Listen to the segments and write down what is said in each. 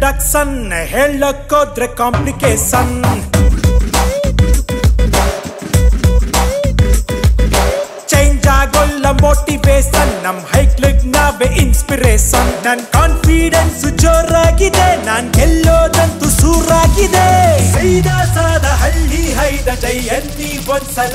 introduction ಹೇಳಕ್ಕೋದ್ರೆ complication change ಆಗೋಲ್ಲ motivation ನಮ್ ಹೈಕ್ಲಿಗ್ ನಾವೇ ಇನ್ಸ್ಪಿರೇಷನ್ ನನ್ ಕಾನ್ಫಿಡೆನ್ಸ್ ಜೋರಾಗಿದೆ ನಾನ್ ಗೆಲ್ಲೋದಂತೂ ಸೂರಾಗಿದೆ ಸೈದ ಸಾದ ಹಳ್ಳಿ ಹೈದ ಜಯಂತಿ ಒಂದ್ಸಲ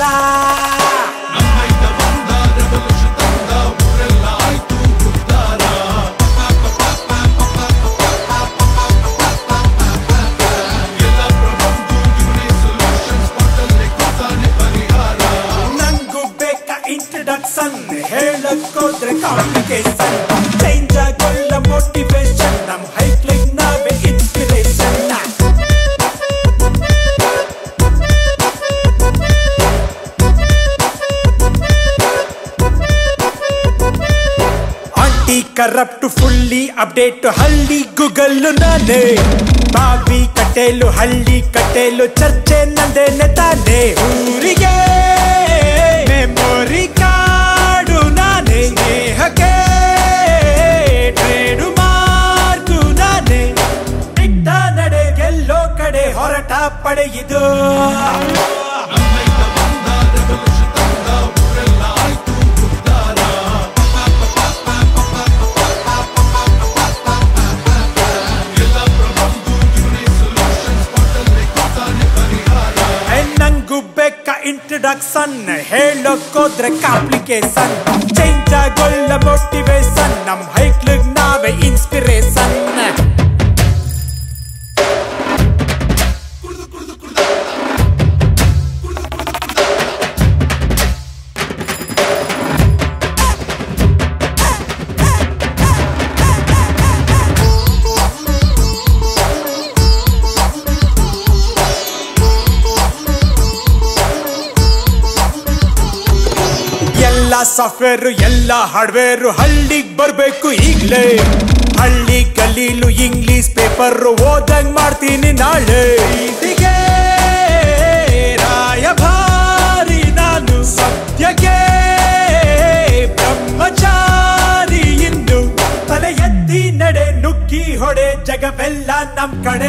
ನಂಗೂ ಬೇಕ ಇಂಟ್ರಡಕ್ಷನ್ ಹೇಳಕ್ಕೋದ್ರೆ ಕಾಂಪ್ಲಿಕೇಶನ್ ಚೇಂಜ್ ಆಗೋಲ್ಲ ಮೋಟಿವೇಶನ್ ನಮ್ ಹೈಕ್ಲಿಗ್ ನಾವೇ inspiration anti corrupt fully update ಹಳ್ಳಿ ಗೂಗಲ್ ನಾನೇ ಬಾವಿ ಕಟೇಲು ಹಳ್ಳಿ ಕಟೇಲು ಚರ್ಚೆ ನಂದೇನೆ ತಾನೇ ಊರಿಗೆ ಮೆಮೊರಿ ಕಾರ್ಡು ನಾನೇ ಸ್ನೇಹಕ್ಕೆ ಟ್ರೇಡು ಮಾರ್ಕು ನಾನೇ ಇಟ್ಟ ನಡೆ ಗೆಲ್ಲೋ ಕಡೆ ಹೊರಟ ಪಡೆಯಿದು ಏ, ನಂಗೂ ಬೇಕ ಇಂಟ್ರಡಕ್ಷನ್ ಹೇಳೋಕೋದ್ರೆ ಕಾಂಪ್ಲಿಕೇಶನ್ ಚೇಂಜ್ ಆಗೋಲ್ಲ ಮೋಟಿವೇಶನ್ ನಮ್ ಹೈಕ್ಲಿಗ್ ನಾವೇ ಇನ್ಸ್ಪಿರೇಷನ್ ಎಲ್ಲ ಸಾಫ್ಟ್ವೇರ್ ಎಲ್ಲ ಹಾರ್ಡ್ವೇರ್ ಹಳ್ಳಿಗ್ ಬರ್ಬೇಕು ಈಗ್ಲೇ ಹಳ್ಳಿ ಗಲೀಲು ಇಂಗ್ಲಿಷ್ ಪೇಪರ್ ಓದಂಗ್ ಮಾಡ್ತೀನಿ ನಾಳೆ ಇದಿಗೆ ರಾಯಭಾರಿ ನಾನು ಸದ್ಯಕ್ಕೆ ಬ್ರಹ್ಮಚಾರಿ ಇನ್ನು ತಲೆ ಎತ್ತಿ ನಡೆ ನುಗ್ಗಿ ಹೊಡೆ ಜಗವೆಲ್ಲ ನಮ್ ಕಡೆ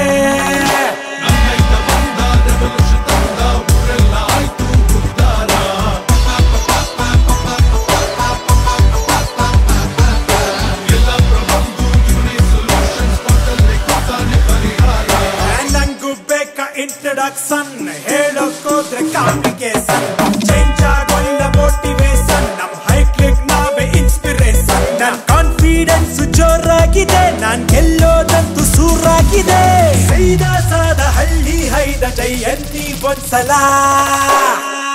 ನಂಗೂ ಬೇಕ ಇಂಟ್ರಡಕ್ಷನ್ ಹೇಳೋಕೋದ್ರೆ ಕಾಂಪ್ಲಿಕೇಶನ್ ಚೇಂಜ್ ಆಗೋಲ್ಲ ಮೋಟಿವೇಶನ್ ನಮ್ ಹೈಕ್ಲಿಗ್ ನಾವೇ ಇನ್ಸ್ಪಿರೇಷನ್ ನನ್ ಕಾನ್ಫಿಡೆನ್ಸ್ ಜೋರಾಗಿದೆ ನಾನ್ ಗೆಲ್ಲೋದಂತೂ ಸೂರಾಗಿದೆ ಸೈದ ಸಾದ ಹಳ್ಳಿ ಹೈದ ಜಯಂತಿ ಒಂದ್ಸಲ